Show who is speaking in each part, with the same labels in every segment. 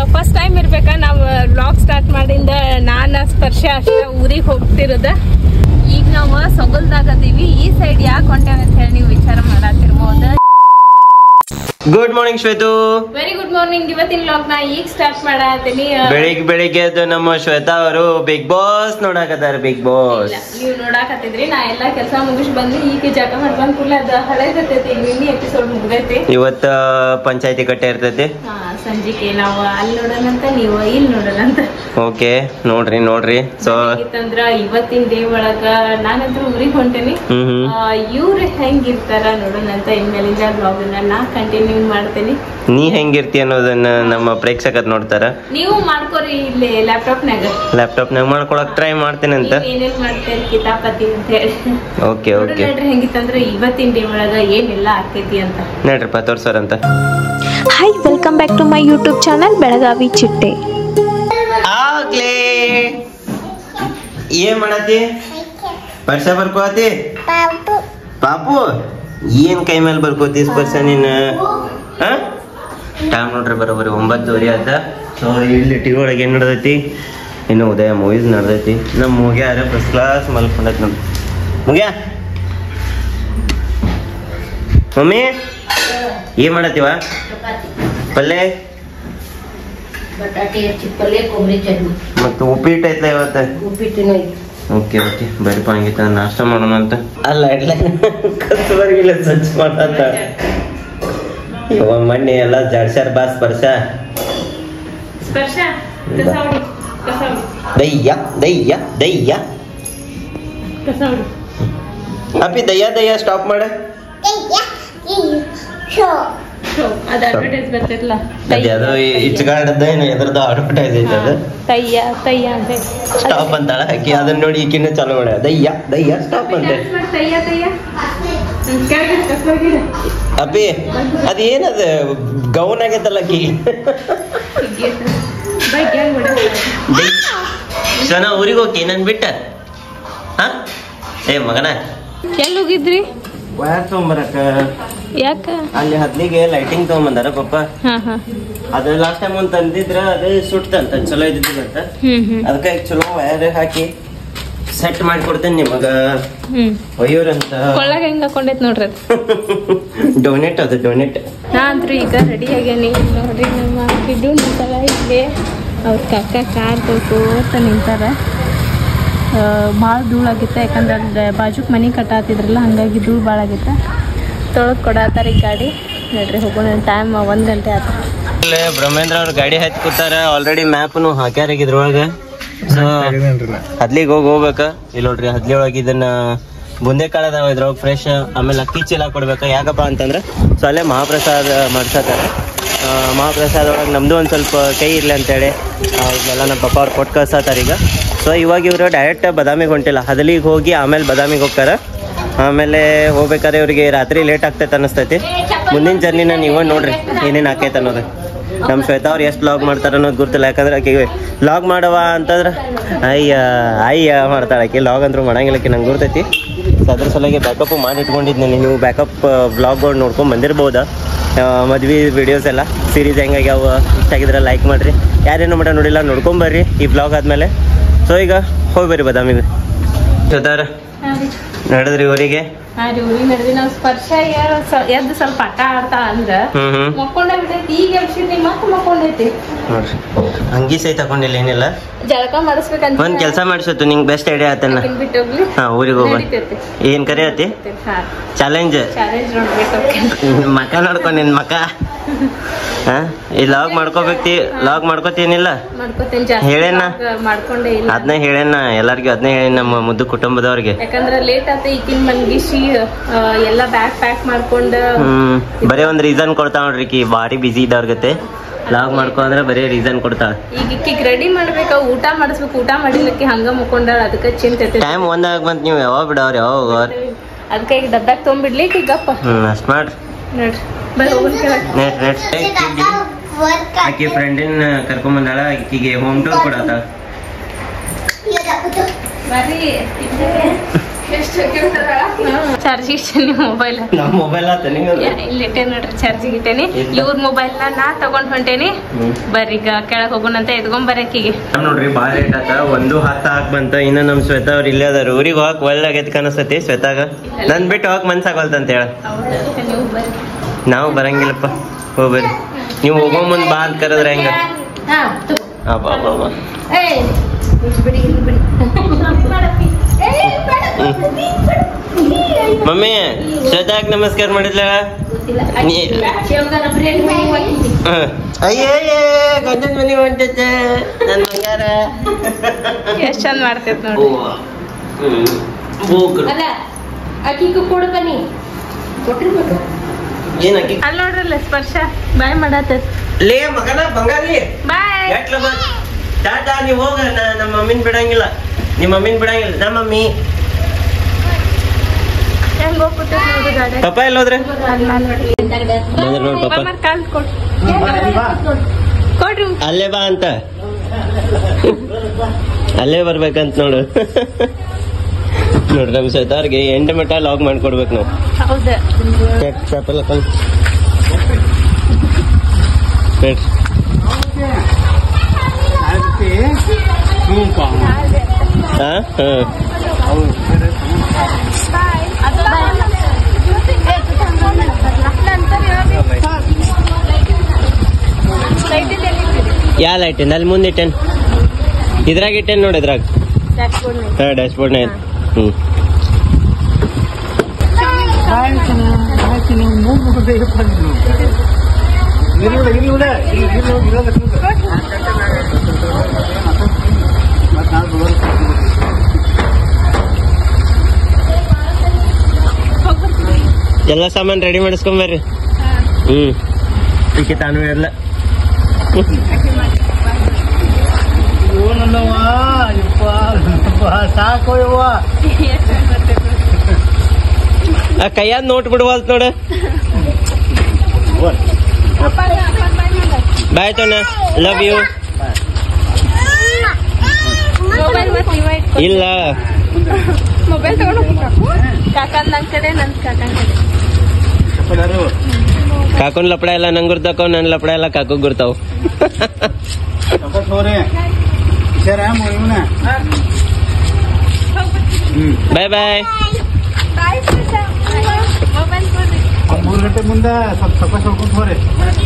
Speaker 1: First time ಇರ್ಬೇಕಾ ನಾವು vlog start ಮಾಡಿಂದ ನಾನ ಸ್ಪರ್ಶ ಅಷ್ಟ ಊರಿಗೆ ಹೋಗ್ತಿರೋದ ಈಗ ನಾವು ಸೊಗಲ್ದಾಗದೀವಿ ಈ ಸೈಡ್ ಯಾಕೆ ಹೊಂಟೇವ ಅಂತ ಹೇಳಿ ನೀವು ವಿಚಾರ ಮಾಡತ್ತಿರ್ಬೋದು
Speaker 2: good morning Shwetu
Speaker 1: very good morning ಇವತ್ತಿನ ವ್ಲಾಗ್ ನಾ ಈಗ ಸ್ಟಾರ್ಟ್ ಮಾಡತ್ತೀನಿ
Speaker 2: ಬೆಳಿಗ್ಗೆ ಬೆಳಿಗ್ಗೆ ಎದ್ದು ನಮ್ಮ ಶ್ವೇತಾ ಅವರು ಬಿಗ್ ಬಾಸ್ ನೋಡಕತ್ತಾರ ಬಿಗ್ ಬಾಸ್
Speaker 1: ಇಲ್ಲ ನೀವು ನೋಡಾಕತ್ತಿದ್ರಿ ನಾ ಎಲ್ಲಾ ಕೆಲಸ ಮುಗಿಸ್ ಬಂದು ಈಗ ಜಗ ಮಾಡ್ಕೊಂಡ್ ಕೂಡಲೇ ಅದ ಹಳೇದತ್ತೈತಿ ಈಗ ನಿನ್ನೆ ಎಪಿಸೋಡ್ ಮುಗ್ದೈತಿ
Speaker 2: ಇವತ್ತ ಪಂಚಾಯತಿ ಕಟ್ಟೆ ಇರ್ತೈತಿ
Speaker 1: ಹಾ ಸಂಜಿಕೆ ನಾವು ಅಲ್ಲಿ ನೋಡೋಣಂತ ನೀವು ಇಲ್ಲಿ ನೋಡೋಣಂತ
Speaker 2: ಓಕೆ ನೋಡ್ರಿ ನೋಡ್ರಿ ಸೊ
Speaker 1: ಹೇಗಿತ್ತಂದ್ರ ಇವತ್ತಿನ ಡೇ ಒಳಗ ನಾನಂತೂ ಊರಿಗೆ ಹೊಂಟೇನಿ
Speaker 2: ಹ್ಮ್ ಹ್ಮ್
Speaker 1: ಇವ್ರು ಹೆಂಗಿರ್ತಾರ ನೋಡೋಣಂತ ಇನ್ಮೇಲಿಂದ ಬ್ಲಾಗ್ ನಾ ಕಂಟಿನ್ಯೂ ಮಾಡ್ತೇನೆ
Speaker 2: ನೀ ಹೆಂಗಿರ್ತಿ ಅನ್ನೋದನ್ನ ನಮ್ಮ ಪ್ರೇಕ್ಷಕರ್ ನೋಡ್ತಾರ
Speaker 1: ನೀವು ಮಾಡ್ಕೋರಿ ಇಲ್ಲಿ ಲ್ಯಾಪ್ಟಾಪ್ನಾಗ
Speaker 2: ಲ್ಯಾಪ್ಟಾಪ್ ನಾಗ ಮಾಡ್ಕೊಳಕ್ ಟ್ರೈ ಮಾಡ್ತೇನೆ ಅಂತ
Speaker 1: ನೀವ್ ಏನೇನ್ ಮಾಡ್ತೇನೆ ಕಿತಾಪತಿ ಅಂತ ಹೇಳಿ
Speaker 2: ಓಕೆ ಓಕೆ
Speaker 1: ನೋಡ್ರಿ ಹೆಂಗಿತ್ತಂದ್ರ ಇವತ್ತಿನ ಡೇ ಒಳಗ ಏನೆಲ್ಲ ಆಕೈತಿ ಅಂತ
Speaker 2: ನಡ್ರಿಪ್ಪ ತೋರ್ಸೋರಂತ
Speaker 3: hi welcome back to my YouTube channel Belagavi ಚಿಟ್ಟೆ
Speaker 2: ಆಗ್ಲೇ ಏನ್ ಮಾಡತಿ ಪರ್ಸ ಬರ್ಕೋತಿ ಪಾಪು ಏನ್ ಕೈ ಮೇಲೆ ಬರ್ಕೋತಿ ಸ್ಪರ್ಶ ನೀನ್ ಟೈಮ್ ನೋಡ್ರಿ ಬರೋಬರಿ ಒಂಬತ್ತುವರೆ ಆದ ಸೊ ಇಲ್ಲಿ ಟಿವಿ ಒಳಗೆ ಏನ್ ನಡ್ದೈತಿ ಇನ್ನು ಉದಯ ಮೂವೀಸ್ ನಡ್ದೈತಿ ನಮ್ಮ ಮುಗ್ಯ ಯಾರ ಫಸ್ಟ್ ಕ್ಲಾಸ್ ಮಲ್ಕೊಂಡೈತಿ ನೋಡಿ ಮುಗ್ಯ ಮಮ್ಮಿ ಏನ್ ಮಾಡತ್ತೀವ ಪಲ್ಲೆ
Speaker 4: ಬಟಾಟೆ ಹೆಚ್ಚಿ ಪಲ್ಯ ಕೊಬ್ಬರಿ ಚಟ್ನಿ
Speaker 2: ಮತ್ತು ಉಪ್ಪಿಟ್ಟು ಐತ್ಲ ಇವತ್ತ
Speaker 4: ಉಪ್ಪಿಟ್ಟಿನೂ ಐತಿ
Speaker 2: ಓಕೆ ಓಕೆ ಬರೀಪ ಹಂಗಿತ್ತ ನಾಷ್ಟ ಮಾಡೋಣ ಅಂತ ಅಲ್ಲ ಇಲ್ಲ ಕಸ್ತುವರ್ಗಿಲ್ಲ ಸ್ವಚ್ಛ ಮಾಡತ್ತ ಇವ ಮಣ್ಣಿ ಎಲ್ಲ ಜಡ್ಸ್ಯಾರ ಬಾ ಸ್ಪರ್ಶ
Speaker 1: ಸ್ಪರ್ಶ ಕಸ ಹೊಡಿ ಕಸ ಹೊಡಿ
Speaker 2: ದಯ್ಯ ದಯ್ಯ ದಯ್ಯ
Speaker 1: ಕಸ ಹೊಡಿ
Speaker 2: ಅಪ್ಪಿ ದಯ್ಯ ದಯ್ಯ ಸ್ಟಾಪ್ ಮಾಡ
Speaker 1: ಶೋ, ಅದ್ ಅಡ್ವರ್ಟೈಸ್ ಬರ್ತೈತಲ್ಲ
Speaker 2: ಅದ್ಯಾವ್ದೋ ಇಚ್ಗಾಡದ ಏನು ಎದ್ರದ್ದು ಅಡ್ವರ್ಟೈಸ್ ಐತೆ ಅದು
Speaker 1: ತಯ್ಯ ತಯ್ಯ ಅಂತ
Speaker 2: ಸ್ಟಾಪ್ ಅಂತಾಳ ಆಕಿ ಅದನ್ನ ನೋಡಿ ಈಕಿನ ಚಾಲೂ ಮಾಡ ದಯ್ಯ ದಯ್ಯ ಸ್ಟಾಪ್ ಅಂತ
Speaker 1: ತಯ್ಯ ತಯ್ಯ ಹ್ಮ್, ಕೆಳಗೆ ಕಸ ಹೊಡಿರಿ.
Speaker 2: ಅಪ್ಪಿ ಅದೇನದ ಗೌನ್ ಆಗೈತಲ್ಲ ಆಕಿ
Speaker 1: ಹಿಗ್ಗೈತೆ. ಬೈ, ಗ್ಯಾಂಗ್ ಹೊಡಿ.
Speaker 2: ಸನ ಊರಿಗೆ ಹೋಗಿ ನನ್ ಬಿಟ್ಟ ಹಾ ಏ ಮಗನ
Speaker 1: ಎಲ್ಲಿ ಹೋಗಿದ್ರಿ
Speaker 2: ವಯರ್ ತೊಗೊಂಬರಕ
Speaker 1: ಯಾಕ
Speaker 2: ಅಲ್ಲಿ ಹದ್ಲಿಗೆ ಲೈಟಿಂಗ್ ತಗೊಂಬಂದಾರ ಪಪ್ಪ
Speaker 1: ಹಾ ಹಾ
Speaker 2: ಅದ ಲಾಸ್ಟ್ ಟೈಮ್ ಒಂದ್ ತಂದಿದ್ರ ಅದು ಸುಟ್ಟಂತ ಚಲೋ ಇದ್ದಿದ್ದಂತ
Speaker 1: ಹ್ಮ್ ಹ್ಮ್
Speaker 2: ಅದಕ್ಕೆ ಈಗ ಚಲೋ ವಯರ್ ಹಾಕಿ ಸೆಟ್ ಮಾಡಿ ಕೊಡ್ತೇನೆ ನಿಮಗ
Speaker 1: ಹ್ಮ್
Speaker 2: ಒಯ್ಯೋರಂತ
Speaker 1: ಕೊಳ್ಳಾಗ ಹೆಂಗ್ ಹಾಕೊಂಡೈತ್ ನೋಡ್ರಿ ಅದು
Speaker 2: ಡೊನೇಟ್ ಅದು ಡೊನೇಟ್
Speaker 1: ನಾ ಅಂತ್ರು ಈಗ ರೆಡಿ ಆಗ್ಯಾನಿ ನೋಡ್ರಿ ನಮ್ಮ ಕಿಡ್ಡು ನಿಂತಾರ ಇಲ್ಲಿ ಅವ್ರ ಕಾಕ ಕಾರ್ ತೊಳ್ಕೋತ ನಿಂತಾರ ಭಾಳ ಧೂಳು ಆಗಿತ್ತ ಯಾಕಂದ್ರೆ ಅಲ್ಲಿ ಬಾಜುಕ್ ಮನೆ ಕಟ್ಟಾತಿದ್ರಲ್ಲ ಹಂಗಾಗಿ ಧೂಳು ಭಾಳ ಆಗಿತ್ತ ತೊಳೆದು ಕೊಡತ್ತಾರ ಈ ಗಾಡಿ ನೋಡ್ರಿ ಹೋಗೋಣ ಟೈಮ್ ಒಂದ್ ಗಂಟೆ ಆತ
Speaker 2: ಇಲ್ಲೇ ಬ್ರಹ್ಮೇಂದ್ರ ಅವ್ರ ಗಾಡಿ ಹತ್ತಿ ಕೂತಾರ ಆಲ್ರೆಡಿ ಮ್ಯಾಪ್ನು ಹಾಕ್ಯಾರ ಈಗ ಇದ್ರೊಳಗ ಸೊ ಹದ್ಲಿಗೆ ಹೋಗಿ ಹೋಗ್ಬೇಕ ಇಲ್ಲಿ ನೋಡ್ರಿ ಹದ್ಲಿ ಒಳಗೆ ಇದನ್ನ ಬುಂದೆ ಕಾಳು ಅದಾವ ಇದ್ರೊಳಗೆ ಫ್ರೆಶ್ ಆಮೇಲೆ ಅಕ್ಕಿ ಚೀಲ ಕೊಡ್ಬೇಕು ಯಾಕಪ್ಪ ಅಂತಂದ್ರೆ ಸೊ ಅಲ್ಲೇ ಮಹಾಪ್ರಸಾದ ಮಾಡ್ಸತ್ತಾರ ಆ, ಮಹಾಪ್ರಸಾದ ಒಳಗೆ ನಮ್ದು ಒಂದು ಸ್ವಲ್ಪ ಕೈ ಇರ್ಲಿ ಅಂತೇಳಿ ಆ, ಇದನ್ನೆಲ್ಲ ನಮ್ಮ ಪಪ್ಪ ಅವ್ರು ಕೊಟ್ಟು ಕಳ್ಸತ್ತಾರ ಈಗ ಸೊ ಇವಾಗ ಇವರು ಡೈರೆಕ್ಟ್ ಬದಾಮಿಗೆ ಹೊಂಟಿಲ್ಲ ಹದಲಿಗೆ ಹೋಗಿ ಆಮೇಲೆ ಬದಾಮಿಗೆ ಹೋಗ್ತಾರ ಆಮೇಲೆ ಹೋಗ್ಬೇಕಾದ್ರೆ ಇವ್ರಿಗೆ ರಾತ್ರಿ ಲೇಟ್ ಆಗ್ತೈತೆ ಅನಿಸ್ತೈತಿ ಮುಂದಿನ ಜರ್ನಿನ ನೀವೇ ನೋಡ್ರಿ ಏನೇನು ಆಕೈತೆ ಅನ್ನೋದು ನಮ್ಮ ಶ್ವೇತಾ ಅವ್ರು ಎಷ್ಟು ಲಾಗ್ ಮಾಡ್ತಾರ ಅನ್ನೋದು ಗೊತ್ತಿಲ್ಲ ಯಾಕಂದ್ರೆ ಆಕೆಗೆ ಲಾಗ್ ಮಾಡವ ಅಂತಂದ್ರೆ ಅಯ್ಯ ಅಯ್ಯ ಮಾಡ್ತಾಳೆ ಆಕೆ ಲಾಗ್ ಅಂತೂ ಮಾಡಂಗಿಲ್ಲ ಆಕೆ ನಂಗೆ ಗುರ್ತೈತಿ ಸೊ ಅದ್ರ ಸಲುವಾಗಿ ಬ್ಯಾಕಪ್ ಮಾಡಿ ಇಟ್ಕೊಂಡಿದ್ನಿ ನೀವು ಬ್ಯಾಕಪ್ ಬ್ಲಾಗ್ಗಳು ನೋಡ್ಕೊಂಡು ಬಂದಿರ್ಬೋದಾ ಮದ್ವೆ ವಿಡಿಯೋಸ್ ಎಲ್ಲ ಸೀರೀಸ್ ಹೆಂಗಾಗ್ಯಾವ ಇಷ್ಟ ಆಗಿದ್ರೆ ಲೈಕ್ ಮಾಡಿರಿ ಯಾರೇನು ಮಾಡ ನೋಡಿಲ್ಲ ನೋಡ್ಕೊಂಬರ್ರಿ ಈ ಬ್ಲಾಗ್ ಆದಮೇಲೆ ಸೊ ಈಗ ಹೋಗಿ ಬರ್ರಿ ಬದಾಮಿಗೆ ಶ್ವೇತಾರ ನಡೆದ್ರಿ ಊರಿಗೆ
Speaker 1: ಹಾ ರೀ ಊರಿಗೆ ನಡೆದಿ ನಾವು ಸ್ಪರ್ಶ ಯಾರು ಸ- ಎದ್ದು ಸ್ವಲ್ಪ ಆಟ ಆಡ್ತಾ ಅಂದ್ರ
Speaker 2: ಹ್ಞೂ ಹ್ಞೂ
Speaker 1: ಮಕ್ಕೊಂಡ ಬಿಟ್ಟೈತಿ ಈಗ ಎಬ್ಸಿದ್ನಿ ಮತ್ತೆ ಮಕ್ಕೊಂಡೈತಿ
Speaker 2: ನೋಡ್ರಿ ಅಂಗಿ ಸಹಿತ ತಗೊಂಡಿಲ್ಲ ಏನಿಲ್ಲ
Speaker 1: ಜಳಕ ಮಾಡಿಸ್ಬೇಕಂತ
Speaker 2: ಒಂದ್ ಕೆಲಸ ಮಾಡಿಸತ್ತು ನಿಂಗೆ ಬೆಸ್ಟ್ ಐಡಿಯಾ ಆತನ
Speaker 1: ಬಿಟ್ಟು ಹೋಗ್ಲಿ
Speaker 2: ಹಾ ಊರಿಗೆ ಹೋಗ
Speaker 1: ನಡೀತೈತಿ
Speaker 2: ಏನ್ ಕರೆ ಆತಿ
Speaker 1: ಹಾ
Speaker 2: ಚಾಲೆಂಜ್
Speaker 1: ಚಾಲೆಂಜ್ ನೋಡ್ಬೇಕು
Speaker 2: ಮಕ ನೋಡ್ಕೊ ನಿನ್ ಮಕ ಹಾ ಈ ಲಾಗ್ ಮಾಡ್ಕೋಬೇಕ್ತಿ ಲಾಗ್ ಮಾಡ್ಕೋತೀನಿಲ್ಲ
Speaker 1: ಮಾಡ್ಕೋತೇನೆ ಜಾಸ್ತಿ
Speaker 2: ಹೇಳೇನ?
Speaker 1: vlog ಮಾಡ್ಕೊಂಡೇ ಇಲ್ಲ
Speaker 2: ಅದನ್ನ ಹೇಳೇನ ಎಲ್ಲಾರ್ಗೂ ಅದನ್ನೇ ಹೇಳಿ ನಮ್ಮ ಮುದ್ದು ಕುಟುಂಬದವ್ರಿಗೆ
Speaker 1: ಯಾಕಂದ್ರ ಲೇಟ್ ಆತ ಈಕಿನ ಮನ್ಗಿಸಿ ಆ, ಎಲ್ಲ ಬ್ಯಾಗ್ ಪ್ಯಾಕ್ ಮಾಡ್ಕೊಂಡ
Speaker 2: ಹ್ಮ್ ಬರೀ ಒಂದ್ ರೀಸನ್ ಕೊಡ್ತಾ ನೋಡ್ರಿ ಕಿ ಬಾರಿ ಬಿಸಿ ಇದ್ದವ್ರಗತೆ ಲಾಗ್ ಮಾಡ್ಕೊ ಅಂದ್ರೆ ಬರೀ ರೀಸನ್ ಕೊಡ್ತಾಳ
Speaker 1: ಈಗ ಈಕಿಗ್ ರೆಡಿ ಮಾಡ್ಬೇಕ ಊಟ ಮಾಡಿಸ್ಬೇಕು ಊಟ ಮಾಡಿಲ್ಲಕ್ಕೆ ಹಂಗ ಮುಕ್ಕೊಂಡಾಳ ಅದಕ್ಕ ಚಿಂತೆ
Speaker 2: ಟೈಮ್ ಒಂದಾಗ ಬಂತ್ ನೀವು ಯಾವಾಗ ಬಿಡವ್ರಿ ಯಾವಾಗ ಹೋಗೋರ್
Speaker 1: ಅದಕ್ಕೆ ಈಗ ಡಬ್ಬಾಗ ತೊಗೊಂಬಿಡ್ಲಿ ಈಗ ಗಪ್ಪ
Speaker 2: ಹ್ಮ್ ಅಷ್ಟ್ ಮಾಡ್ರಿ
Speaker 1: ನೋಡ್ರಿ ಬರೀ ಹೋಗೋಣ ಕೆಳಗೆ
Speaker 2: ನೆಟ್ ನೆಟ್ ಆಕಿ ಫ್ರೆಂಡಿನ ಕರ್ಕೊಂಡ್ ಬಂದಾಳ ಆಕಿಗೆ ಹೋಮ್ ಟೂರ್ ಕೊಡತ್ತಾಳ
Speaker 1: ಬರ್ರಿ ಚಾರ್ಜ್ ಇಟ್ಟೇನಿ ಮೊಬೈಲ್
Speaker 2: ನಮ್ಮ ಮೊಬೈಲ್ ಆತ ನಿಂಗೆ
Speaker 1: ಇಲ್ಲಿಟ್ಟೆ ನೋಡ್ರಿ ಚಾರ್ಜಿಗೆ ಇಟ್ಟೇನಿ
Speaker 2: ಇಲ್ಲ.
Speaker 1: ಇವ್ರ ಮೊಬೈಲ್ನ ನಾ ತಗೊಂಡ್ ಹೊಂಟೇನಿ ಬರ್ರಿ ಈಗ ಕೆಳಗ್ ಹೋಗೋಣಂತ ಎದ್ಕೊಂಡ್ ಬರಕ್ಕೀಗೆ
Speaker 2: ನಮ್ ನೋಡ್ರಿ ಬಾಳ ರೇಟ್ ಆತ ಒಂದು ಹತ್ತ ಹಾಕ್ ಬಂತ ಇನ್ನ ನಮ್ ಶ್ವೇತಾ ಅವ್ರ ಇಲ್ಲೇ ಅದಾರ ಊರಿಗೆ ಹೋಗಕ್ ಒಳ್ಳೆ ಆಗೈತಿ ಕಾಣಿಸ್ತತಿ ಶ್ವೇತಾಗ ನನ್ ಬಿಟ್ಟು ಹೋಗಕ್ ಮನ್ಸಾಗಲ್ತ ಅಂತ ಹೇಳ
Speaker 1: ಹೌದಾ ನೀವು ಬರ್ರಿ
Speaker 2: ನಾವು ಬರಂಗಿಲ್ಲಪ್ಪ ಹೋಗ್ಬರ್ರಿ ನೀವು ಹೋಗೋ ಮುಂದ್ ಬಾ ಅಂತ ಕರೆದ್ರೆ ಹೆಂಗ
Speaker 4: ಹಾ ತಗೋ.
Speaker 2: ಅಬ್ಬಾ ಅಬ್ಬಾ ಅಬ್ಬಾ.
Speaker 4: ಏಯ್ ಇಲ್ಲಿ ಬಿಡಿ ಇಲ್ಲಿ ಬಿಡಿ
Speaker 2: ಮಮ್ಮಿ ಶ್ವೇತಾಕ್ ನಮಸ್ಕಾರ ಮಾಡಿದ್ಲ
Speaker 4: ಗೊತ್ತಿಲ್ಲ
Speaker 2: ನೀ-
Speaker 4: ಶಿವಗಾರ ಬಿರಿಯಾನಿ ಮಾಡಿ ಹೋಗ್ತಿದ್ದೆ
Speaker 2: ಅಯ್ಯೇ ಗಂಡನ ಮನೆ ಹೊಂಟೈತೆ ನನ್ ಬಂಗಾರ
Speaker 1: ಎಷ್ಟ್ ಚಂದ ಮಾಡ್ತೈತ್ ನೋಡ್ರಿ
Speaker 2: ಹ್ಮ್ ಬೂಕ್ರು
Speaker 4: ಅಲ್ಲ ಅಕ್ಕಿಗೂ ಕೊಡು ಬನ್ನಿ ಕೊಟ್ಟಿರ್ಬೇಕು
Speaker 2: ಏನ್ ಅಕ್ಕಿ
Speaker 1: ಅಲ್ಲಿ ನೋಡ್ರಲ್ಲ ಸ್ಪರ್ಶ ಬಾಯ್ ಮಾಡತ್ತೈತ್
Speaker 2: ಲೇ ಮಗನ ಬಂಗಾರಿ
Speaker 1: ಬಾಯ್
Speaker 2: ಎಟ್ಲ ಬಾ ಟಾಟಾ ನೀವ್ ಹೋಗ ನಾ- ನಮ್ಮ ಮಮ್ಮಿನ್ ಬಿಡಂಗಿಲ್ಲ ನಿಮ್ಮ ಮಮ್ಮಿನ್ ಬಿಡಂಗಿಲ್ಲ ನಮ್ಮ ಮಮ್ಮಿ
Speaker 1: ಹೆಂಗ್ ಹೋಗ್ಬಿಟ್ಟೈತ್ ನೋಡ್ರಿ ಗಾಡಿ
Speaker 2: ಪಪ್ಪ ಎಲ್ಲೋದ್ರೆ
Speaker 1: ಅಲ್ಲಿ ಮ್ಯಾಲ್ ನೋಡ್ರಿ
Speaker 2: ಬಂದ್ರ ನೋಡ್ ಪಪ್ಪ
Speaker 1: ಮಾಮಾರ್ ಕಾಲ್ ಕೊಡ್ ಕೊಡ್ರಿ
Speaker 2: ಅಲ್ಲೇ ಬಾ ಅಂತ ಅಲ್ಲೇ ಬರ್ಬೇಕಂತ ನೋಡು ನೋಡ್ರಿ ನಮ್ ಶ್ವೇತಾರ್ಗೆ ಎಂಟು ಮಟ್ಟ ಲಾಗ್ ಮಾಡ್ಕೊಡ್ಬೇಕು ನಾವು
Speaker 1: ಹೌದಾ
Speaker 2: ಚೆಕ್ ಪೇಪರ್ ಕಲ್ ಹಾ ಹಾ ಯಾ ಲೈಟ್ ಅಲ್ಲಿ ಮುಂದೆ ಇಟ್ಟೇನ್ ಇದ್ರಾಗ ಇಟ್ಟೇನ್ ನೋಡಿ ಇದ್ರಾಗ ಹಾ ಡ್ಯಾಶ್ ಬೋರ್ಡ್ ಹ್ಮ್ ಎಲ್ಲ ಸಾಮಾನ್ ರೆಡಿ ಮಾಡಿಸ್ಕೊಂಬರ್ರಿ ಹ್ಮ್ ಈಕೆ ತಾನು ಎಲ್ಲ ಆ ಕೈಯಾದ್ ನೋಟ್ ಬಿಡುವಲ್ತ್ ನೋಡ ಬಾಯ್ ತೋನ ಲವ್ ಯು
Speaker 1: ಮೊಬೈಲ್ ಮತ್ತೆ ಇವ ಇಟ್ಕೊ.
Speaker 2: ಇಲ್ಲ
Speaker 1: ಮೊಬೈಲ್ ತಗೊಂಡು ಹೋಗ್ಬೇಕು ಕಾಕನ್ ನನ್ ಕಡೆ ನನ್ ಕಾಕನ್ ಕಡೆ
Speaker 2: ಕಾಕುನ್ ಲಪಡ ಎಲ್ಲ ನಂಗ್ ಗುರ್ತಾಕವ್ ನನ್ ಲಪಡ ಎಲ್ಲ ಕಾಕು ಗುರ್ತಾವ್ ಬಾಯ್ ಬಾಯ್
Speaker 1: ಮೊಬೈಲ್ ಕೊಡ್ರಿ
Speaker 5: ಮೂರು ಗಂಟೆ ಮುಂದೆ ಸ್ವಲ್ಪ ಸ್ವಲ್ಪ ಸ್ವಲ್ಪ ಹೋರಿ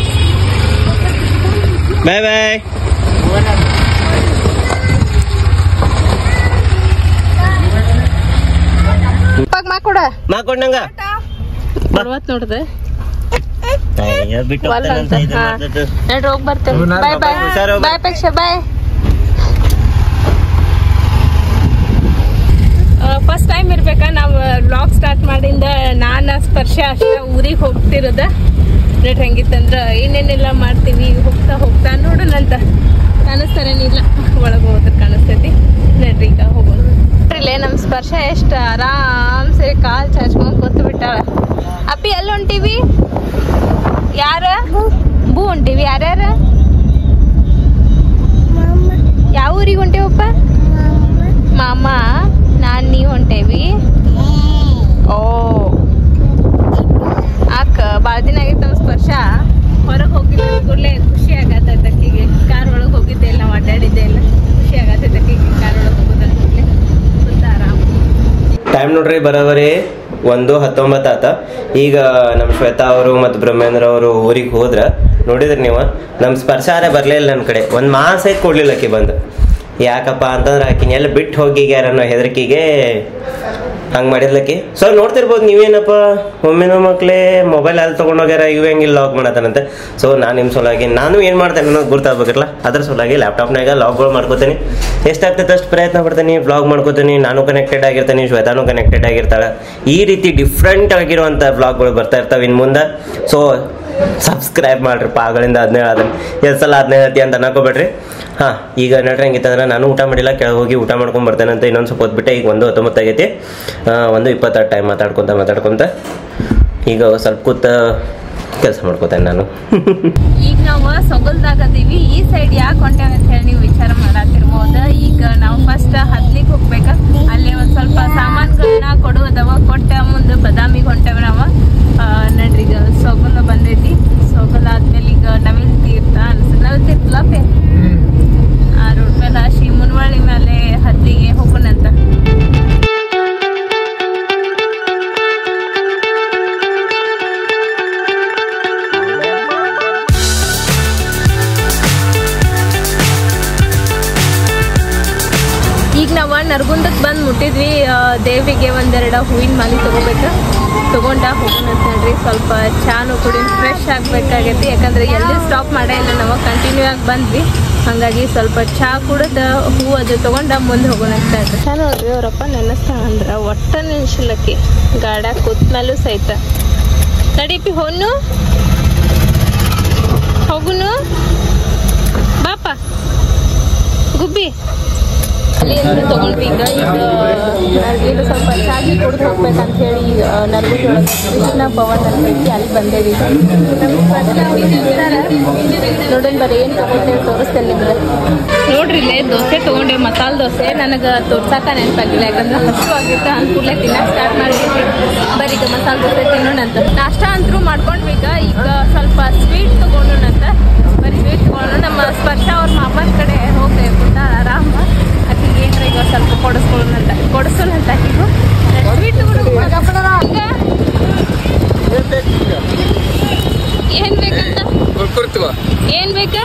Speaker 2: ಬಾಯ್ ಬಾಯ್
Speaker 1: ಮಾಕೊಡ
Speaker 2: ಮಾಕೊಂಡಂಗ
Speaker 1: ಬರುವತ್ ನೋಡ್ದೆ
Speaker 2: ಅಯ್ಯೋ, ಬಿಟ್ಟು
Speaker 1: ಒಲ್ಲ
Speaker 2: ಹೋಗ್ತಾನಂತ
Speaker 1: ಅಂತ,
Speaker 2: ಇದು
Speaker 1: ಹಾ.
Speaker 2: ಮಾಡ್ತೈತೆ.
Speaker 1: ನಡ್ರಿ ಹೋಗ್ ಬರ್ತೇವೆ
Speaker 5: ಹ್ಞೂ,
Speaker 1: ಬಾಯ್ ಬಾಯ್
Speaker 2: ಹುಷಾರ್ ಹೋಗ್ಬಾ.
Speaker 1: ಬಾಯ್ ಪೇಕ್ಷ ಬಾಯ್ ಫಸ್ಟ್ ಟೈಮ್ ಇರ್ಬೇಕಾ ನಾವು ವ್ಲಾಗ್ ಸ್ಟಾರ್ಟ್ ಮಾಡಿಂದ ನಾನು ಸ್ಪರ್ಶ ಅಷ್ಟ ಊರಿಗೆ ಹೋಗ್ತಿರೋದ ನೋಡ್ರಿ ಹೆಂಗಿತ್ತಂದ್ರ ಏನೇನೆಲ್ಲ ಮಾಡ್ತೀವಿ ಹೋಗ್ತಾ ಹೋಗ್ತಾ ನೋಡೋಣಂತ ಕಾಣಿಸ್ತಾರೇನಿಲ್ಲ ಒಳಗೆ ಹೋದ್ರೆ ಕಾಣಿಸ್ತೈತಿ ನೋಡ್ರಿ ಈಗ ಹೋಗೋಣ ಇಲ್ಲೇ ನಮ್ಮ ಸ್ಪರ್ಶ ಎಷ್ಟು ಆರಾಮ್ಸೆ ಕಾಲ್ ಚಾಚ್ಕೊಂಡ್ ಕೂತು ಬಿಟ್ಟಾಳ ಅಪ್ಪಿ ಎಲ್ಲಿ ಹೊಂಟಿವಿ ಯಾರ ಬೂ ಹೊಂಟಿವಿ ಯಾರ್ಯಾರ ಯಾವ ಊರಿಗೆ ಹೊಂಟೇವಪ್ಪ ಮಾಮ ನಾನ್ ನೀವ್ ಹೊಂಟೇವಿ ಓ ಆಕ ಭಾಳ ದಿನ ಆಗೈತೆ ನಮ್ಮ ಸ್ಪರ್ಶ ಹೊರಗೆ ಹೋಗಿಲ್ಲ ಕೂಡಲೇ ಖುಷಿ ಆಗತ್ತೈತೆ ಅಕ್ಕಿಗೆ ಕಾರ್ ಒಳಗೆ ಹೋಗಿದ್ದೆ ಇಲ್ಲ ನಾವು ಅಡ್ಡಾಡಿದ್ದೆ ಇಲ್ಲ ಖುಷಿ ಆಗತ್ತೈತೆ ಅಕ್ಕಿಗೆ ಕಾರ್ ಒಳಗೆ ಹೋಗೋದಂತ ಸುತ್ತ ಆರಾಮ್
Speaker 2: ಟೈಮ್ ನೋಡ್ರಿ ಬರೋಬರಿ ಒಂದು ಹತ್ತೊಂಬತ್ತು ಆತ ಈಗ ನಮ್ಮ ಶ್ವೇತಾ ಅವರು ಮತ್ತು ಬ್ರಹ್ಮೇಂದ್ರ ಅವರು ಊರಿಗೆ ಹೋದ್ರ ನೋಡಿದ್ರಿ ನೀವು ನಮ್ಮ ಸ್ಪರ್ಶಾರೆ ಬರಲೇ ಇಲ್ಲ ನನ್ನ ಕಡೆ ಒಂದು ಮಾಸ ಐತ್ ಕೊಡ್ಲಿಲ್ಲ ಆಕಿ ಬಂದು ಯಾಕಪ್ಪ ಅಂತಂದ್ರೆ ಆಕಿನ ಎಲ್ಲ ಬಿಟ್ಟು ಹೋಗಿಗ್ಯಾರ ಅನ್ನೋ ಹೆದರಿಕೆಗೆ ಹಂಗೆ ಮಾಡಿದ್ಲಕ್ಕಿ ಸೊ ನೋಡ್ತಿರ್ಬೋದು ನೀವೇನಪ್ಪ ಒಮ್ಮೆನ ಮಕ್ಳೇ ಮೊಬೈಲ್ ಅಲ್ಲಿ ತೊಗೊಂಡೋಗ್ಯಾರ ಇವ್ ಹೆಂಗಿಲ್ಲ ಲಾಕ್ ಮಾಡತ್ತಾನಂತೆ ಸೊ ನಾನು ನಿಮ್ಮ ಸಲುವಾಗಿ ನಾನು ಏನು ಮಾಡ್ತೇನೆ ಅನ್ನೋದು ಗುರ್ತಾಗ್ಬೇಕಲ್ಲ ಅದ್ರ ಸಲುವಾಗಿ ಲ್ಯಾಪ್ಟಾಪ್ನಾಗ ಲಾಗ್ಗಳು ಮಾಡ್ಕೋತೀನಿ ಎಷ್ಟಾಗ್ತೈತೆ ಅಷ್ಟು ಪ್ರಯತ್ನ ಪಡ್ತೀನಿ ವ್ಲಾಗ್ ಮಾಡ್ಕೋತೀನಿ ನಾನು ಕನೆಕ್ಟೆಡ್ ಆಗಿರ್ತೀನಿ ಶ್ವೇತಾನು ಕನೆಕ್ಟೆಡ್ ಆಗಿರ್ತಾಳೆ ಈ ರೀತಿ ಡಿಫ್ರೆಂಟ್ ಆಗಿರುವಂಥ ವ್ಲಾಗ್ಗಳು ಬರ್ತಾ ಇರ್ತಾವೆ ಇನ್ನು ಮುಂದೆ ಸೊ ಸಬ್ಸ್ಕ್ರೈಬ್ ಮಾಡ್ರಿ ಪಾಗಳಿಂದ ಅದನ್ನೇ ಅದನ್ನ ಎಷ್ಟು ಸಲ ಅದನ್ನೇ ಹೇಳ್ತಿ ಅಂತ ಅನ್ಕೋಬೇಡ್ರಿ ಹಾಂ ಈಗ ನಡ್ರಿ ಹೆಂಗಿತ್ತಂದ್ರೆ ನಾನು ಊಟ ಮಾಡಿಲ್ಲ ಕೆಳಗೆ ಹೋಗಿ ಊಟ ಮಾಡ್ಕೊಂಡು ಬರ್ತೇನೆ ಅಂತ ಇನ್ನೊಂದು ಸ್ವಲ್ಪ ಹೊತ್ತು ಬಿಟ್ಟೆ ಈಗ ಒಂದು ಹತ್ತೊಂಬತ್ತು ಆಗೈತಿ ಆ, ಒಂದು ಇಪ್ಪತ್ತಾರು ಟೈಮ್ ಮಾತಾಡ್ಕೊತ ಮಾತಾಡ್ಕೊತ ಈಗ ಸ್ವಲ್ಪ ಕೂತ ಕೆಲಸ ಮಾಡ್ಕೋತೇನೆ ನಾನು
Speaker 1: ಈಗ ನಾವು ಸೊಗಲ್ದಾಗ ಅದೀವಿ ಈ ಸೈಡ್ ಯಾಕೆ ಹೊಂಟೇವೆ ಅಂತ ಹೇಳಿ ನೀವು ವಿಚಾರ ಮಾಡತ್ತಿರ್ಬೋದು ಈಗ ನಾವು ಫಸ್ಟ್ ಹದ್ಲಿಗೆ ಹೋಗ್ಬೇಕ ಅಲ್ಲಿ ಒಂದ್ ಸ್ವಲ್ಪ ಸಾಮಾನ್ಗಳನ್ನ ನರ್ಗುಂದಕ್ಕೆ ಬಂದು ಮುಟ್ಟಿದ್ವಿ ಆ, ದೇವಿಗೆ ಒಂದೆರಡು ಹೂವಿನ ಮಾಲೆ ತಗೋಬೇಕು ತಗೊಂಡ ಹೋಗೋಣ ಅಂತ ಹೇಳ್ರಿ ಸ್ವಲ್ಪ ಚಾನು ಕುಡಿ ಫ್ರೆಶ್ ಆಗಬೇಕಾಗೈತಿ ಯಾಕಂದ್ರೆ ಎಲ್ಲಿ ಸ್ಟಾಪ್ ಮಾಡೇ ಇಲ್ಲ ನಾವು ಕಂಟಿನ್ಯೂ ಆಗಿ ಬಂದ್ವಿ ಹಾಗಾಗಿ ಸ್ವಲ್ಪ ಚಹಾ ಕುಡಿದ ಹೂ ಅದು ತಗೊಂಡ ಮುಂದೆ ಹೋಗೋಣ ಅಂತ ಹೇಳ್ರಿ ಚಾ ನೋಡ್ರಿ ಅವರಪ್ಪ ನೆನೆಸ್ತಾಳ ಅಂದ್ರ ಒಟ್ಟ ನೆನ್ಸಿಲ್ಲಕ್ಕಿ ಗಾಡ್ಯಾಗ ಕೂತ್ ಮೇಲೂ ಸಹಿತ ನಡೀಪಿ ಹೊನ್ನು ಹೋಗುನು ಬಾಪ ಗುಬ್ಬಿ ಅಲ್ಲಿ ಎಲ್ಲ ತಗೊಂಡ್ವಿ ಈಗ ಈಗ ನರ್ಗಿಲು ಸ್ವಲ್ಪ ಚಾಗಿ ಕುಡ್ದು ಹೋಗ್ಬೇಕಂತ ಹೇಳಿ ನರ್ಗುಡಿ ಕೃಷ್ಣ ಪವನ್ ಅಂತ ಹೇಳಿ ಅಲ್ಲಿ ಬಂದೇವಿ ಈಗ ನೋಡೋಣ ಬರ್ರಿ ಏನು ತಗೊಂಡೇವಿ ತೋರಿಸ್ತೇನೆ ನಿಮ್ಗೆ ನೋಡ್ರಿ ಇಲ್ಲೇ ದೋಸೆ ತಗೊಂಡೆ ಮಸಾಲೆ ದೋಸೆ ನನಗೆ ತೋರ್ಸಾಕ ನೆನಪಾಗಿಲ್ಲ ಯಾಕಂದ್ರೆ ಹಸು ಆಗಿತ್ತು ಅನ್ಕೂಡ್ಲೆ ತಿನ್ನಕ್ಕೆ ಸ್ಟಾರ್ಟ್ ಮಾಡಿದ್ವಿ ಬರೀ ಈಗ ಮಸಾಲೆ ದೋಸೆ ತಿನ್ನೋಣ ಅಂತ ನಾಷ್ಟ ಅಂತರೂ ಮಾಡ್ಕೊಂಡ್ವಿ ಈಗ ಈಗ ಸ್ವಲ್ಪ ಸ್ವೀಟ್ ತಗೊಂಡೋಣ ಅಂತ ಬರೀ ಸ್ವೀಟ್ ತಗೊಂಡು ನಮ್ಮ ಸ್ಪರ್ಶ ಅವ್ರ ಮಾಮನ ಕಡೆ ಹೋಗ್ಬೇಕು ಅಂತ ಆರಾಮ ಆಕಿಗೆ ಏನ್ರ ಈಗ ಸ್ವಲ್ಪ ಕೊಡಿಸ್ಕೊಳ್ಳೋಣ ಅಂತ ಕೊಡಿಸೋಣ ಅಂತ ಆಕಿಗೂ ಸ್ವೀಟ್ ಈಗ ಏನ್ ಬೇಕಂತ ಏನ್ ಬೇಕಾ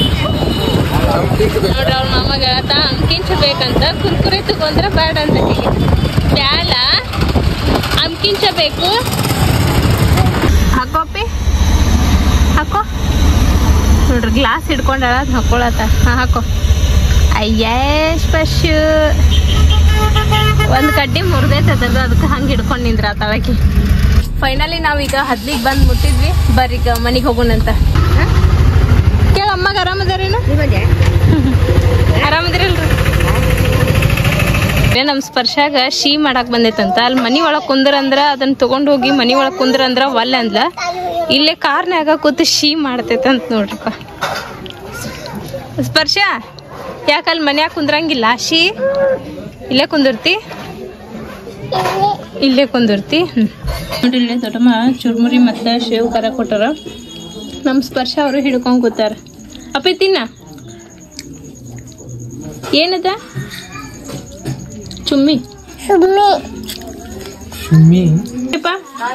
Speaker 1: ನೋಡ್ರಿ ಅವ್ರ ಮಾಮಗ ಹೇಳ್ತಾ ಅಂಕಿಂಚ ಬೇಕಂತ ಕುರ್ಕುರೆ ತಗೊಂಡ್ರೆ ಬೇಡ ಅಂತ ಆಕಿಗೆ. ಬ್ಯಾಡ ಅಂಕಿಂಚ ಬೇಕು ಹಾಕೋಪಿ ಹಾಕೋ ನೋಡ್ರಿ ಗ್ಲಾಸ್ ಹಿಡ್ಕೊಂಡಾಳ ಅದ್ ಹಾಕೊಳತ್ತ ಹಾ ಹಾಕೋ ಅಯ್ಯೇ ಸ್ಪಶು ಒಂದ್ ಕಡ್ಡಿ ಮುರಿದೈತೆ ಅದ್ರದ್ದು ಅದಕ್ಕೆ ಹಂಗೆ ಹಿಡ್ಕೊಂಡು ನಿಂದ್ರ ತಳಕಿ ಫೈನಲಿ ನಾವೀಗ ಹದ್ಲಿಗೆ ಬಂದು ಮುಟ್ಟಿದ್ವಿ ಬರ್ರಿ ಈಗ ಮನೆಗೆ ಹೋಗೋಣಂತ ಕೇಳ ಅಮ್ಮಗೆ ಆರಾಮದಾರೇನು ಆರಾಮದಿರಲ್ರಿ ನಮ್ಮ ಸ್ಪರ್ಶಾಗ ಶೀ ಮಾಡಕ್ ಬಂದೈತಂತ ಅಲ್ಲಿ ಮನಿ ಒಳಗ್ ಕುಂದ್ರ ಅಂದ್ರ ಅದನ್ನ ತಗೊಂಡ್ ಹೋಗಿ ಮನಿ ಒಳಗ್ ಕುಂದ್ರ ಅಂದ್ರ ಒಲ್ಲೆ ಅಂದ್ಲ ಇಲ್ಲೇ ಕಾರ್ನ್ಯಾಗ ಕೂತು ಶೀ ಮಾಡ್ತೈತಂತ ನೋಡ್ರಿಪ್ಪ ಸ್ಪರ್ಶ ಯಾಕೆ ಅಲ್ಲಿ ಮನ್ಯಾಗ ಕುಂದ್ರಂಗಿಲ್ಲ ಶೀ ಇಲ್ಲೇ ಕುಂದಿರ್ತಿ ಇಲ್ಲೇ ಕುಂದಿರ್ತಿ ಹ್ಮ್. ನೋಡ್ರಿ ಇಲ್ಲೇ ದೊಡ್ಡಮ್ಮ ಚುರ್ಮುರಿ ಮತ್ತೆ ಶೇವ್ ಖಾರ ಕೊಟ್ಟಾರ ನಮ್ಮ ಸ್ಪರ್ಶ ಅವರು ಹಿಡ್ಕೊಂಡ್ ಕೂತಾರ ಅಪ್ಪಿ ತಿನ್ನ ಏನದ ಚುಮ್ಮಿ ಯಪ್ಪ.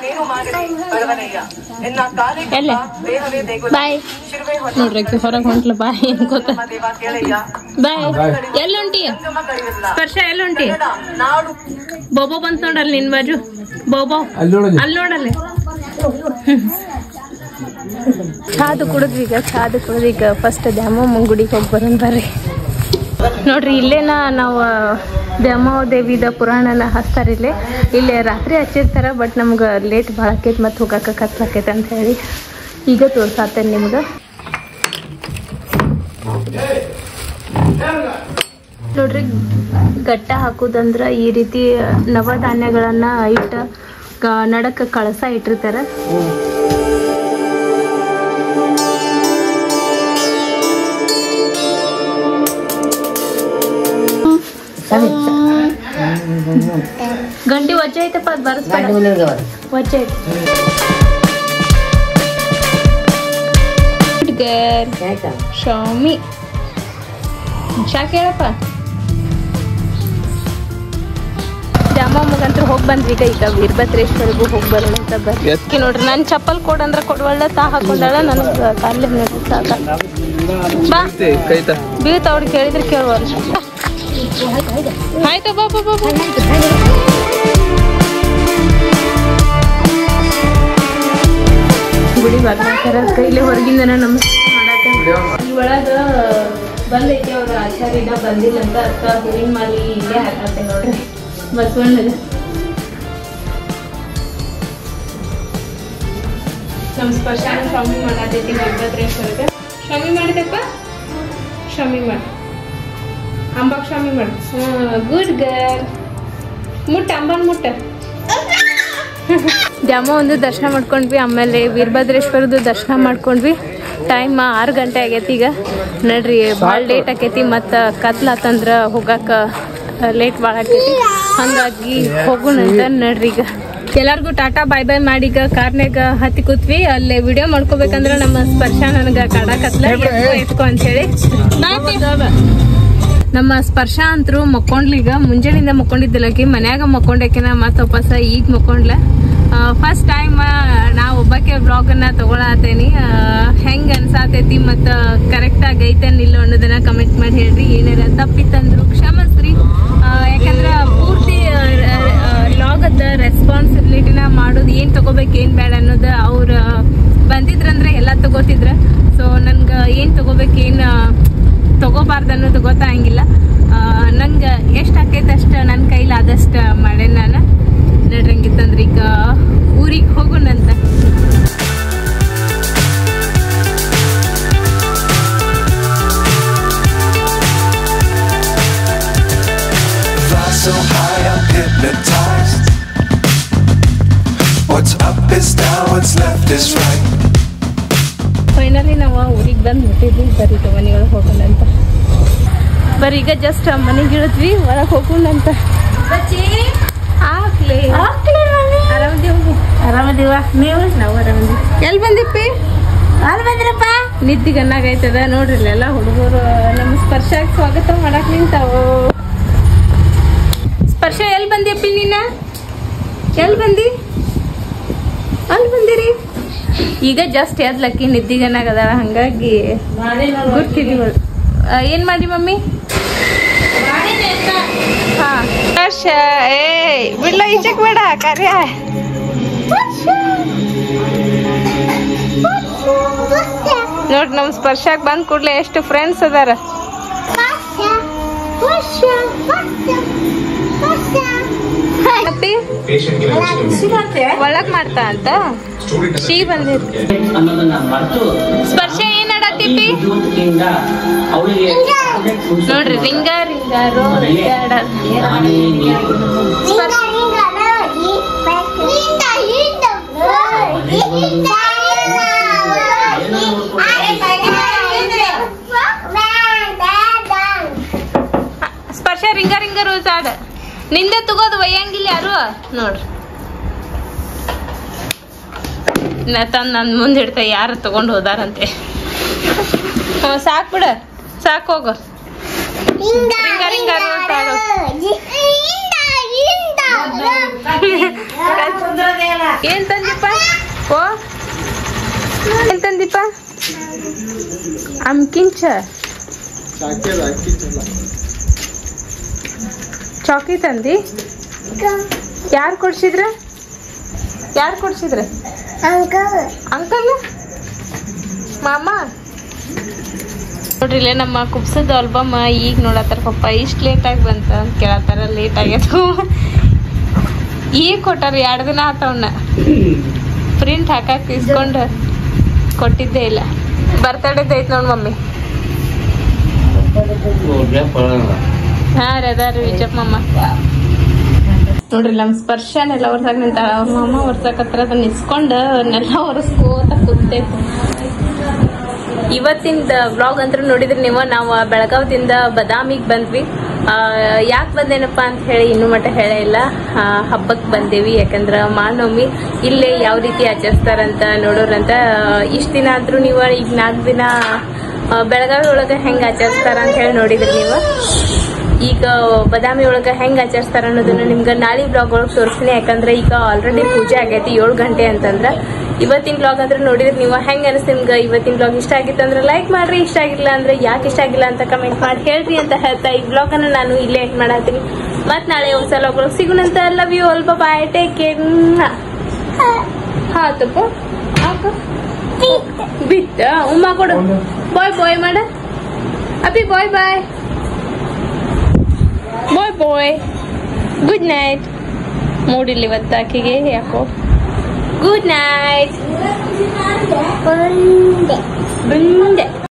Speaker 1: ಎಲ್ಲ ಬಾಯ್ ನೋಡ್ರಿ ಆಕಿ ಹೊರಗೆ ಹೊಂಟ್ಲ ಬಾಯ್ ಅನ್ಕೋತ ಬಾಯ್ ಎಲ್ಲ ಹೊಂಟಿ ಸ್ಪರ್ಶ ಎಲ್ಲ ಹೊಂಟಿ ಬೋಬೋ ಬಂತ ನೋಡಲ್ಲ ನಿನ್ ಬಾಜು ಬೋಬೋ ಅಲ್ಲಿ ನೋಡಲ್ಲ ಚಾದು ಕುಡಿದ್ವಿ ಈಗ ಚಾದು ಕುಡಿದು ಈಗ ಫಸ್ಟ್ ದ್ಯಾಮಮ್ಮ ಗುಡಿಗೆ ಹೋಗಿ ಬರೋಣ ಬರ್ರಿ ನೋಡ್ರಿ ಇಲ್ಲೇನ ನಾವು ದ್ಯಾಮೋ ದೇವಿದ ಪುರಾಣನ ಹಚ್ತಾರ ಇಲ್ಲೇ ಇಲ್ಲೇ ರಾತ್ರಿ ಹಚ್ಚಿರ್ತಾರ ಬಟ್ ನಮ್ಗೆ ಲೇಟ್ ಭಾಳ ಆಕೈತಿ ಮತ್ತೆ ಹೋಗಕ್ಕೆ ಕತ್ಲಾಕೈತೆ ಅಂತ ಹೇಳಿ ಈಗ ತೋರ್ಸಾತೇನೆ ನಿಮ್ಗೆ ನೋಡ್ರಿ ಗಟ್ಟ ಹಾಕೋದಂದ್ರ ಈ ರೀತಿ ನವಧಾನ್ಯಗಳನ್ನ ಇಟ್ಟ ಕ- ನಡಕ ಕಳಸ ಇಟ್ಟಿರ್ತಾರ ಗಂಟಿ ವಜ್ಜೆ ಐತಪ್ಪ ಅದು ಬರ್ಸ್ಬೇಡ ವಜ್ಜೆ ಐತಿ ಗರ್ ಶಾಮಿ ಚಾ ಕೇಳಪ್ಪ ದ್ಯಾಮಮ್ಮಗಂತೂ ಹೋಗಿ ಬಂದ್ವಿ ಈಗ ಈಗ ವೀರಭದ್ರೇಶ್ವರಿಗೂ ಹೋಗಿ ಬರೋಣ ಅಂತ ಬರ್ರಿ ನೋಡ್ರಿ ನನ್ ಚಪ್ಪಲ್ ಕೊಡ್ ಅಂದ್ರ ಕೊಡ್ವಳ್ಳ ತಾ ಹಾಕೊಂಡಾಳ ನನಗೆ ಕಾಲೇ ನೋಡಿ ಸಾಕ ಬಾ ಬೀಳ್ತ ಅವ್ರಿಗೆ ಕೇಳಿದ್ರೆ ಕೇಳುವಲ್ಲ ಆಯ್ತು ಬಾ ಬಾ ಬಾ ಬಾ. ಗುಡಿ ಬರ್ತಾರೆ ಕೈಲೇ ಹೊರಗಿಂದನ ನಮಸ್ಕಾರ ಮಾಡತ್ತೆ ಈ ಒಳಗ ಬಂದೈತಿ ಅವ್ರ ಆಚಾರ್ಯ ಬಂದಿಲ್ಲ ಅಂತ ಅಕ್ಕ ಹೂವಿನ ಮಾಲಿ ಇಲ್ಲೇ ಹಾಕತ್ತೆ ನೋಡ್ರಿ ಬಸವಣ್ಣಗ ನಮ್ಮ ಸ್ಪರ್ಶನ ಸ್ವಾಮಿ ಮಾಡತೈತಿ ವೀರಭದ್ರೇಶ್ವರಗ ಸ್ವಾಮಿ ಮಾಡಿದಪ್ಪ ಸ್ವಾಮಿ ಮಾಡಿ ಅಂಬಾಕ್ ಸ್ವಾಮಿ ಮಾಡಿ ಗುಡ್ ಗರ್ಲ್ ಮುಟ್ಟ ಅಂಬನ್ ಮುಟ್ಟ ದ್ಯಾಮ ಒಂದು ದರ್ಶನ ಮಾಡ್ಕೊಂಡ್ವಿ ಆಮೇಲೆ ವೀರಭದ್ರೇಶ್ವರದ್ದು ದರ್ಶನ ಮಾಡ್ಕೊಂಡ್ವಿ ಟೈಮ್ ಆರು ಗಂಟೆ ಆಗೈತಿ ಈಗ ನಡ್ರಿ ಭಾಳ ಲೇಟ್ ಆಕೈತಿ ಮತ್ತು ಕತ್ಲಾತಂದ್ರ ಹೋಗಾಕ ಲೇಟ್ ಭಾಳ ಆಕೈತಿ ಹಂಗಾಗಿ ಹೋಗೋಣಂತ ನಡ್ರಿ ಈಗ ಎಲ್ಲಾರ್ಗು ಟಾಟಾ ಬಾಯ್ ಬಾಯ್ ಮಾಡಿ ಈಗ ಕಾರ್ನ್ಯಾಗ ಹತ್ತಿ ಕೂತ್ವಿ ಅಲ್ಲೇ ವಿಡಿಯೋ ಮಾಡ್ಕೋಬೇಕಂದ್ರ ನಮ್ಮ ಸ್ಪರ್ಶ ನನಗ ಕಾಡಾಕತ್ಲ ಎತ್ಕೋ ಎತ್ಕೋ ಅಂತ ಹೇಳಿ ನಮ್ಮ ಸ್ಪರ್ಶ ಅಂತರು ಮಕ್ಕೊಂಡ್ಲೀಗ ಮುಂಜಾನಿಂದ ಮಕ್ಕೊಂಡಿದ್ದಿಲ್ಲಕಿ ಮನ್ಯಾಗ ಮಕ್ಕೊಂಡಾಕಿನ ಮತ್ತ ವಾಪಸ್ ಈಗ ಮಕ್ಕೊಂಡ್ಲ ಫಸ್ಟ್ ಟೈಮ್ ನಾ ಒಬ್ಬಕ್ಕೆ ಬ್ಲಾಗ್ ಅನ್ನ ತಗೊಳತೇನಿ ಹೆಂಗ್ ಅನ್ಸಾತೈತಿ ಮತ್ತ ಕರೆಕ್ಟ್ ಆಗಿ ಐತೇನ್ ಇಲ್ಲ ಅನ್ನೋದನ್ನ ಕಮೆಂಟ್ ಮಾಡಿ ಹೇಳ್ರಿ ಏನಾರ ತಪ್ಪಿತ್ತಂದ್ರು ಕ್ಷಮಸ್ರಿ ಆ, ತಗೋಬೇಕು ಏನು ಬೇಡ ಅನ್ನೋದು ಅವ್ರು ಬಂದಿದ್ರಂದ್ರೆ ಎಲ್ಲ ತಗೋತಿದ್ರ ಸೊ ನನ್ಗೆ ಏನು ತಗೋಬೇಕು ಏನು ತಗೋಬಾರ್ದು ಅನ್ನೋದು ಗೊತ್ತಾಗಿಲ್ಲ ನಂಗೆ ಎಷ್ಟು ಆಕೈತೆ ಅಷ್ಟು ನನ್ನ ಕೈಲಿ ಆದಷ್ಟು ಮಾಡೇನಿ ನಾನು ನಡ್ರಿ ಹಂಗಿತ್ತಂದ್ರೆ ಈಗ ಊರಿಗೆ ಹೋಗೋಣಂತ
Speaker 6: Fly so high, I'm hypnotized. What's up is down, what's left is right.
Speaker 1: Finally ನಾವು ಊರಿಗೆ ಬಂದು ಮುಟ್ಟಿದ್ವಿ ಬರೀ ಈಗ ಮನೆಯೊಳಗೆ ಹೋಗೋಣಂತ ಬರೀ ಈಗ ಜಸ್ಟ್ ಮನೆಗೆ ಇಳಿದ್ವಿ ಹೊರಗೆ ಹೋಗೋಣಂತ ಆಗ್ಲಿ ಆರಾಮದೇವಿ
Speaker 4: ಆರಾಮದೀವ ನೀವು
Speaker 1: ನಾವು ಆರಾಮದಿ ಎಲ್ಲಿ ಬಂದಿಪ್ಪಿ
Speaker 4: ಅಲ್ಲಿ ಬಂದ್ರಪ್ಪ
Speaker 1: ನಿದ್ದಿಗೆ ಅನ್ನಾಗೈತದ ನೋಡ್ರಿ ಇಲ್ಲೆಲ್ಲ ಹುಡುಗರು ನಮ್ಮ ಸ್ಪರ್ಶಕ್ಕೆ ಸ್ವಾಗತ ಮಾಡಕ್ ನಿಂತಾವು ಸ್ಪರ್ಶ ಎಲ್ಲಿ ಬಂದಿಯಪ್ಪಿ ನೀನ ಎಲ್ಲಿ ಬಂದಿ ಅಲ್ಲಿ ಬಂದಿರಿ ಈಗ ಜಸ್ಟ್ ಎದ್ಲಕ್ಕಿ ನಿದ್ದಿಗೆ ಅನ್ನಾಗದಾಳ ಹಂಗಾಗಿ ಗುರ್ತಿದೀವಿ ಏನ್ ಮಾಡಿ ಮಮ್ಮಿ ಹಾ ಸ್ಪರ್ಶ ಏ ಬಿಡ್ಲ ಈಚಕ್ ಬೇಡ ಕಾರ್ಯ ನೋಡ್ರಿ ನಮ್ ಸ್ಪರ್ಶಕ್ ಬಂದ್ ಕೂಡ್ಲೆ ಎಷ್ಟು ಫ್ರೆಂಡ್ಸ್ ಅದಾರ ಅಪ್ಪಿ, ಒಳಗ್ ಮಾಡ್ತಾ ಅಂತ ಶೀ ಬಂದಿರ್
Speaker 7: ಅನ್ನೋದನ್ನ ಮರೆತು
Speaker 1: ಸ್ಪರ್ಶ ಏನ್ ಆಡತ್ತಿಪ್ಪಿ
Speaker 7: ಬುದ್ಧಿವಂತಿಕೆಯಿಂದ ಅವಳಿಗೆ
Speaker 1: ನೋಡ್ರಿ ರಿಂಗ ರಿಂಗ ರೋ ರಿಂಗ ಆಡ-
Speaker 7: ನಾನೇ ನೀನು
Speaker 1: ಸ್ಪರ್ಶ ಸ್ಪರ್ಶ ರಿಂಗ ರಿಂಗ ರೋಸ್ ಆಡ ನಿಂದೆ ತಗೋದು ಒಯ್ಯಂಗಿಲ್ಲ ಯಾರು ನೋಡ್ರಿ ನಾ ತಂದ್ ನನ್ ಮುಂದೆ ಇಡ್ತಾ ಯಾರು ತಗೊಂಡು ಹೋದಾರಂತೆ ಹ್ಞೂ ಸಾಕ್ ಬಿಡ ಸಾಕ್ ಹೋಗು ರಿಂಗ ರಿಂಗ ರೋಸ್ ಆಡು ಏನ್ ತಂದಿಪ್ಪ ಓ ಏನ್ ತಂದಿಪ್ಪ ಅಮ್ಕಿಂಚ ಚಾಕಿ ತಂದಿ ಯಾರು ಕೊಡ್ಸಿದ್ರ ಯಾರು ಕೊಡ್ಸಿದ್ರ ಅಂಕಲ್ ಮಾಮ ನೋಡ್ರಿ ಇಲ್ಲೇ ನಮ್ಮ ಕುಬ್ಸದ ಆಲ್ಬಮ್ ಈಗ ನೋಡತ್ತಾರ ಪಪ್ಪ ಇಷ್ಟು ಲೇಟಾಗಿ ಬಂತ ಅಂತ ಕೇಳತ್ತಾರ ಲೇಟ್ ಆಗ್ಯದ ಈಗ ಕೊಟ್ಟಾರ ಎರಡು ದಿನ ಆತವನ್ನ ಪ್ರಿಂಟ್ ಹಾಕಕ್ ಇಸ್ಕೊಂಡು ಕೊಟ್ಟಿದ್ದೇ ಇಲ್ಲ ಬರ್ತಡೇದ್ ಐತ್ ನೋಡ್ ಮಮ್ಮಿ ಹಾ ರೀ ಅದಾರ ವಿಜಯಪ್ಪ ಮಮ್ಮ ನೋಡ್ರಿ ನಮ್ ಸ್ಪರ್ಶನೆಲ್ಲ ಒರ್ಸಾಕ್ ನಿಂತಾಳ ಅವ್ರ ಮಾಮ ಒರ್ಸಾಕತ್ರ ಅದನ್ನ ಇಸ್ಕೊಂಡು ಅವನ್ನೆಲ್ಲ ಒರೆಸ್ಕೋತ ಕೂತೈತಿ ಇವತ್ತಿಂದ ವ್ಲಾಗ್ ಅಂತೂ ನೋಡಿದ್ರಿ ನೀವು ನಾವು ಬೆಳಗಾವದಿಂದ ಬದಾಮಿಗೆ ಬಂದ್ವಿ ಯಾಕೆ ಬಂದೇನಪ್ಪ ಅಂತ ಹೇಳಿ ಇನ್ನೂ ಮಟ್ಟ ಹೇಳೇ ಇಲ್ಲ ಹಬ್ಬಕ್ಕೆ ಬಂದೇವಿ ಯಾಕಂದ್ರೆ ಮಾನವಮಿ ಇಲ್ಲೇ ಯಾವ ರೀತಿ ಆಚರಿಸ್ತಾರಂತ ನೋಡೋರಂತ ಇಷ್ಟು ದಿನ ಆದ್ರೂ ನೀವು ಈಗ ನಾಲ್ಕು ದಿನ ಆ, ಬೆಳಗಾವಿ ಒಳಗೆ ಹೆಂಗೆ ಆಚರಿಸ್ತಾರ ಅಂತ ಹೇಳಿ ನೋಡಿದ್ರಿ ನೀವು ಈಗ ಬದಾಮಿ ಒಳಗೆ ಹೆಂಗ್ ಆಚರಿಸ್ತಾರ ಅನ್ನೋದನ್ನ ನಿಮ್ಗೆ ನಾಳೆ ಬ್ಲಾಗ್ ಒಳಗೆ ತೋರಿಸ್ತೀನಿ ಯಾಕಂದ್ರೆ ಈಗ ಆಲ್ರೆಡಿ ಪೂಜೆ ಆಗೈತಿ ಏಳು ಗಂಟೆ ಅಂತಂದ್ರ ಇವತ್ತಿನ ಬ್ಲಾಗ್ ಅಂದ್ರೆ ನೋಡಿದ್ರೆ ನೀವು ಹೆಂಗ್ ಅನಿಸ್ತು ನಿಮ್ಗೆ ಇವತ್ತಿನ ಬ್ಲಾಗ್ ಇಷ್ಟ ಆಗಿತ್ತು ಅಂದ್ರೆ ಲೈಕ್ ಮಾಡ್ರಿ ಇಷ್ಟ ಆಗಿಲ್ಲ ಅಂದ್ರೆ ಯಾಕೆ ಇಷ್ಟ ಆಗಿಲ್ಲ ಅಂತ ಕಮೆಂಟ್ ಮಾಡಿ ಹೇಳ್ರಿ ಅಂತ ಹೇಳ್ತಾ ಈ ಬ್ಲಾಗ್ ಅನ್ನ ನಾನು ಇಲ್ಲೇ ಎಂಡ್ ಮಾಡತ್ತೀನಿ ಮತ್ ನಾಳೆ ಒಂದ್ಸಲ ಒಬ್ರು ಸಿಗುಣಂತ ಲವ್ ಯು ಅಲ್ಪ ಬಾಯ್ ಟೇಕ್ ಕೇರ್ ಹಾ ತಪ್ಪ ಬಿತ್ತ ಉಮ್ಮ ಕೊಡು ಬಾಯ್ ಬಾಯ್ ಮಾಡ ಅಪ್ಪಿ ಬಾಯ್ ಬಾಯ್ ಬಾಯ್ ಬಾಯ್ ಗುಡ್ ನೈಟ್ ಮೂಡಿಲ್ಲ ಇವತ್ತು ಆಕೆಗೆ ಯಾಕೋ ಗುಡ್ ನೈಟ್ ಬಂದೆ